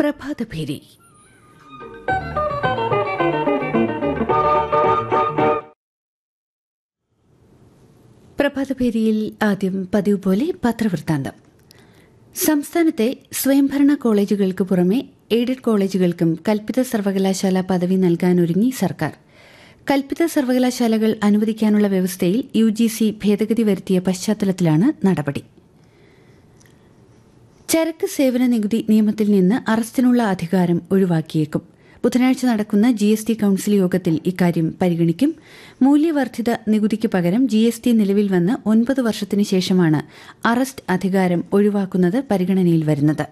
പ്രഭാതഭേരി പ്രഭാതഭേരിയിൽ ആദ്യം പതിവ് പോലെ പത്രവൃത്താന്തം സംസ്ഥാനത്തെ സ്വയംഭരണ കോളേജുകൾക്ക് പുറമെ എയ്ഡഡ് കോളേജുകൾക്കും കൽപ്പിത സർവകലാശാല പദവി നൽകാനൊരുങ്ങി സർക്കാർ കൽപ്പിത സർവകലാശാലകൾ അനുവദിക്കാനുള്ള വ്യവസ്ഥയിൽ യു ജി സി ഭേദഗതി വരുത്തിയ പശ്ചാത്തലത്തിലാണ് നടപടി ചരക്ക് സേവന നികുതി നിയമത്തിൽ നിന്ന് അറസ്റ്റിനുള്ള അധികാരം ഒഴിവാക്കിയേക്കും ബുധനാഴ്ച നടക്കുന്ന ജി എസ് ടി കൌൺസിൽ യോഗത്തിൽ ഇക്കാര്യം പരിഗണിക്കും മൂല്യവർദ്ധിത നികുതിക്ക് പകരം ജി എസ് ടി നിലവിൽ വന്ന് ഒൻപത് വർഷത്തിനു ശേഷമാണ് അറസ്റ്റ് അധികാരം ഒഴിവാക്കുന്നത് പരിഗണനയിൽ വരുന്നത്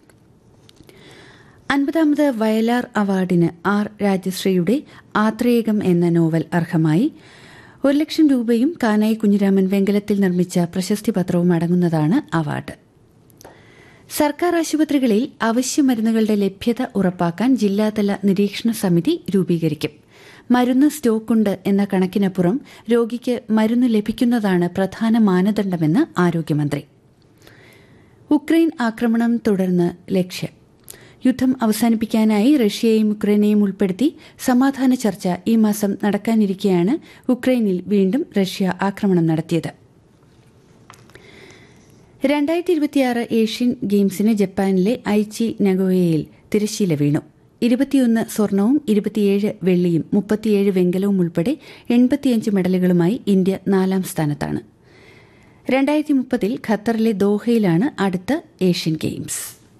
അൻപതാമത് വയലാർ അവാർഡിന് ആർ രാജശ്രീയുടെ ആത്രേയകം എന്ന നോവൽ അർഹമായി ഒരു ലക്ഷം രൂപയും കാനായി കുഞ്ഞിരാമൻ വെങ്കലത്തിൽ നിർമ്മിച്ച പ്രശസ്തി പത്രവും അടങ്ങുന്നതാണ് അവാർഡ് സർക്കാർ ആശുപത്രികളിൽ അവശ്യ മരുന്നുകളുടെ ലഭ്യത ഉറപ്പാക്കാൻ ജില്ലാതല നിരീക്ഷണ സമിതി രൂപീകരിക്കും മരുന്ന് സ്റ്റോക്കുണ്ട് എന്ന കണക്കിനപ്പുറം രോഗിക്ക് മരുന്ന് ലഭിക്കുന്നതാണ് പ്രധാന മാനദണ്ഡമെന്ന് ആരോഗ്യമന്ത്രി ഉക്രൈൻ ആക്രമണം തുടർന്ന് ലക്ഷ്യം യുദ്ധം അവസാനിപ്പിക്കാനായി റഷ്യയെയും ഉക്രൈനെയും ഉൾപ്പെടുത്തി സമാധാന ചർച്ച ഈ മാസം നടക്കാനിരിക്കെയാണ് ഉക്രൈനിൽ വീണ്ടും റഷ്യ ആക്രമണം നടത്തിയത് രണ്ടായിരത്തി ഇരുപത്തിയാറ് ഏഷ്യൻ ഗെയിംസിന് ജപ്പാനിലെ ഐച്ചി നഗോയയിൽ തിരശ്ശീല വീണു ഇരുപത്തിയൊന്ന് സ്വർണവും ഇരുപത്തിയേഴ് വെള്ളിയും മുപ്പത്തിയേഴ് വെങ്കലവും ഉൾപ്പെടെ എൺപത്തിയഞ്ച് മെഡലുകളുമായി ഇന്ത്യ നാലാം സ്ഥാനത്താണ് രണ്ടായിരത്തി മുപ്പതിൽ ഖത്തറിലെ ദോഹയിലാണ് അടുത്ത ഏഷ്യൻ ഗെയിംസ്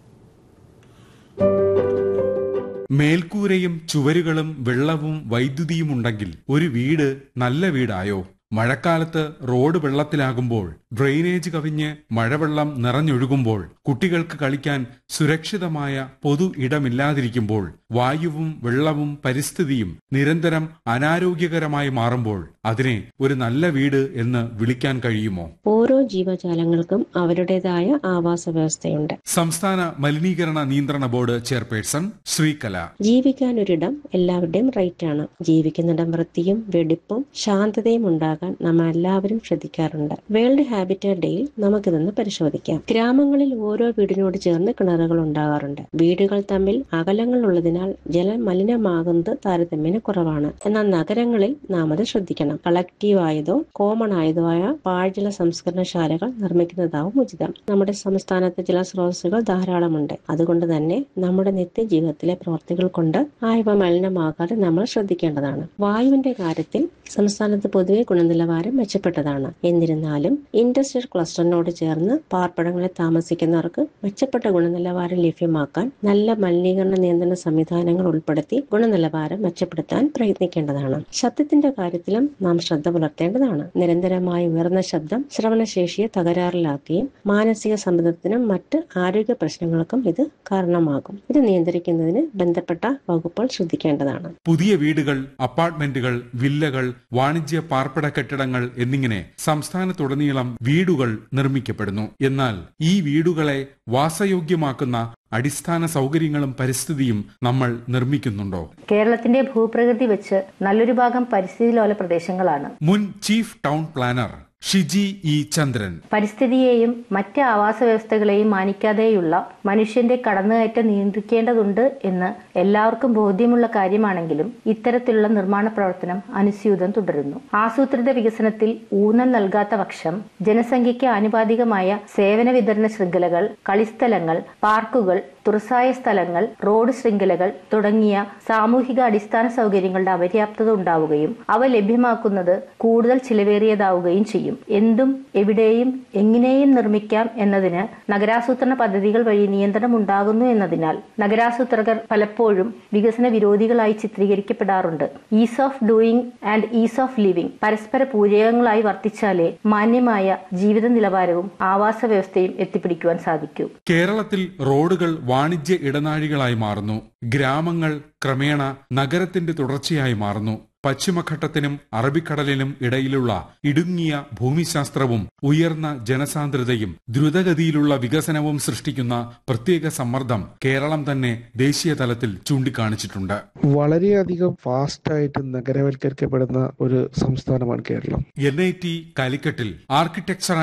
മേൽക്കൂരയും ചുവരുകളും വെള്ളവും വൈദ്യുതിയും ഉണ്ടെങ്കിൽ ഒരു വീട് നല്ല വീടായോ മഴക്കാലത്ത് റോഡ് വെള്ളത്തിലാകുമ്പോൾ ഡ്രെയിനേജ് കവിഞ്ഞ് മഴവെള്ളം നിറഞ്ഞൊഴുകുമ്പോൾ കുട്ടികൾക്ക് കളിക്കാൻ സുരക്ഷിതമായ പൊതു ഇടമില്ലാതിരിക്കുമ്പോൾ വായുവും വെള്ളവും പരിസ്ഥിതിയും നിരന്തരം അനാരോഗ്യകരമായി മാറുമ്പോൾ അതിനെ ഒരു നല്ല വീട് എന്ന് വിളിക്കാൻ കഴിയുമോ ഓരോ ജീവജാലങ്ങൾക്കും അവരുടേതായ ആവാസ വ്യവസ്ഥയുണ്ട് സംസ്ഥാന മലിനീകരണ നിയന്ത്രണ ബോർഡ് ചെയർപേഴ്സൺ ശ്രീകല ജീവിക്കാൻ ഒരിടം എല്ലാവരുടെയും റൈറ്റ് ആണ് ജീവിക്കുന്നിടം വൃത്തിയും വെടിപ്പും ശാന്തതയും ഉണ്ടാകാൻ നമ്മൾ എല്ലാവരും ശ്രദ്ധിക്കാറുണ്ട് വേൾഡ് ഹാബിറ്റേറ്റ് ഡേയിൽ നമുക്കിതൊന്ന് പരിശോധിക്കാം ഗ്രാമങ്ങളിൽ ഓരോ വീടിനോട് ചേർന്ന് കിണറുകൾ ഉണ്ടാകാറുണ്ട് വീടുകൾ തമ്മിൽ അകലങ്ങൾ ഉള്ളതിനാൽ ജലം മലിനമാകുന്നത് താരതമ്യേന കുറവാണ് എന്നാൽ നഗരങ്ങളിൽ നാം അത് ശ്രദ്ധിക്കണം കളക്റ്റീവ് ആയതോ കോമൺ ആയതോ ആയ പാഴ്ജല സംസ്കരണശാലകൾ നിർമ്മിക്കുന്നതാവും ഉചിതം നമ്മുടെ സംസ്ഥാനത്ത് ജലസ്രോതസ്സുകൾ ധാരാളമുണ്ട് അതുകൊണ്ട് തന്നെ നമ്മുടെ നിത്യജീവിതത്തിലെ പ്രവർത്തികൾ കൊണ്ട് ആയവ മലിനമാകാതെ നമ്മൾ ശ്രദ്ധിക്കേണ്ടതാണ് വായുവിന്റെ കാര്യത്തിൽ സംസ്ഥാനത്ത് പൊതുവെ ഗുണനിലവാരം മെച്ചപ്പെട്ടതാണ് എന്നിരുന്നാലും ഇൻഡസ്ട്രിയൽ ക്ലസ്റ്ററിനോട് ചേർന്ന് പാർപ്പിടങ്ങളിൽ താമസിക്കുന്നവർക്ക് മെച്ചപ്പെട്ട ഗുണനിലവാരം ലഭ്യമാക്കാൻ നല്ല മലിനീകരണ നിയന്ത്രണ സംവിധാനങ്ങൾ ഉൾപ്പെടുത്തി ഗുണനിലവാരം മെച്ചപ്പെടുത്താൻ പ്രയത്നിക്കേണ്ടതാണ് ശബ്ദത്തിന്റെ കാര്യത്തിലും നാം ശ്രദ്ധ പുലർത്തേണ്ടതാണ് നിരന്തരമായ ഉയർന്ന ശബ്ദം ശ്രവണശേഷിയെ തകരാറിലാക്കുകയും മാനസിക സമ്മർദ്ദത്തിനും മറ്റ് ആരോഗ്യ പ്രശ്നങ്ങൾക്കും ഇത് കാരണമാകും ഇത് നിയന്ത്രിക്കുന്നതിന് ബന്ധപ്പെട്ട വകുപ്പുകൾ ശ്രദ്ധിക്കേണ്ടതാണ് പുതിയ വീടുകൾ അപ്പാർട്ട്മെന്റുകൾ വില്ലകൾ വാണിജ്യ പാർപ്പിട കെട്ടിടങ്ങൾ എന്നിങ്ങനെ സംസ്ഥാനത്തുടനീളം വീടുകൾ നിർമ്മിക്കപ്പെടുന്നു എന്നാൽ ഈ വീടുകളെ വാസയോഗ്യമാക്കുന്ന അടിസ്ഥാന സൗകര്യങ്ങളും പരിസ്ഥിതിയും നമ്മൾ നിർമ്മിക്കുന്നുണ്ടോ കേരളത്തിന്റെ ഭൂപ്രകൃതി വെച്ച് നല്ലൊരു ഭാഗം പരിസ്ഥിതി ലോല പ്രദേശങ്ങളാണ് മുൻ chief town planner Shiji E Chandran പരിസ്ഥിതിയെയും മറ്റ് ആവാസ വ്യവസ്ഥകളെയും മാനിക്കാതെയുള്ള മനുഷ്യന്റെ കടന്നുകയറ്റം നിയന്ത്രിക്കേണ്ടതുണ്ട് എന്ന് എല്ലാവർക്കും ബോധ്യമുള്ള കാര്യമാണെങ്കിലും ഇത്തരത്തിലുള്ള നിർമ്മാണ പ്രവർത്തനം അനുസ്യൂതം തുടരുന്നു ആസൂത്രിത വികസനത്തിൽ ഊന്നൽ നൽകാത്ത പക്ഷം ജനസംഖ്യയ്ക്ക് ആനുപാതികമായ സേവന വിതരണ ശൃംഖലകൾ കളിസ്ഥലങ്ങൾ പാർക്കുകൾ തുറസായ സ്ഥലങ്ങൾ റോഡ് ശൃംഖലകൾ തുടങ്ങിയ സാമൂഹിക അടിസ്ഥാന സൗകര്യങ്ങളുടെ അപര്യാപ്തത ഉണ്ടാവുകയും അവ ലഭ്യമാക്കുന്നത് കൂടുതൽ ചിലവേറിയതാവുകയും ചെയ്യും എന്തും എവിടെയും എങ്ങനെയും നിർമ്മിക്കാം എന്നതിന് നഗരാസൂത്രണ പദ്ധതികൾ വഴി നിയന്ത്രണം ഉണ്ടാകുന്നു എന്നതിനാൽ നഗരാസൂത്രകർ പലപ്പോഴും വികസന വിരോധികളായി ചിത്രീകരിക്കപ്പെടാറുണ്ട് ease of doing and ease of living പരസ്പര പൂരകങ്ങളായി വർത്തിച്ചാലേ മാന്യമായ ജീവിത നിലവാരവും ആവാസ വ്യവസ്ഥയും എത്തിപ്പിടിക്കുവാൻ സാധിക്കൂ കേരളത്തിൽ റോഡുകൾ വാണിജ്യ ഇടനാഴികളായി മാറുന്നു ഗ്രാമങ്ങൾ ക്രമേണ നഗരത്തിന്റെ തുടർച്ചയായി മാറുന്നു പശ്ചിമഘട്ടത്തിനും അറബിക്കടലിനും ഇടയിലുള്ള ഇടുങ്ങിയ ഭൂമിശാസ്ത്രവും ഉയർന്ന ജനസാന്ദ്രതയും ദ്രുതഗതിയിലുള്ള വികസനവും സൃഷ്ടിക്കുന്ന പ്രത്യേക സമ്മർദ്ദം കേരളം തന്നെ ദേശീയ തലത്തിൽ ചൂണ്ടിക്കാണിച്ചിട്ടുണ്ട് വളരെയധികം ഫാസ്റ്റായിട്ട് നഗരവൽക്കരിക്കപ്പെടുന്ന ഒരു സംസ്ഥാനമാണ് കേരളം എൻ ഐ ടി കാലിക്കറ്റിൽ ആർക്കിടെക്ചർ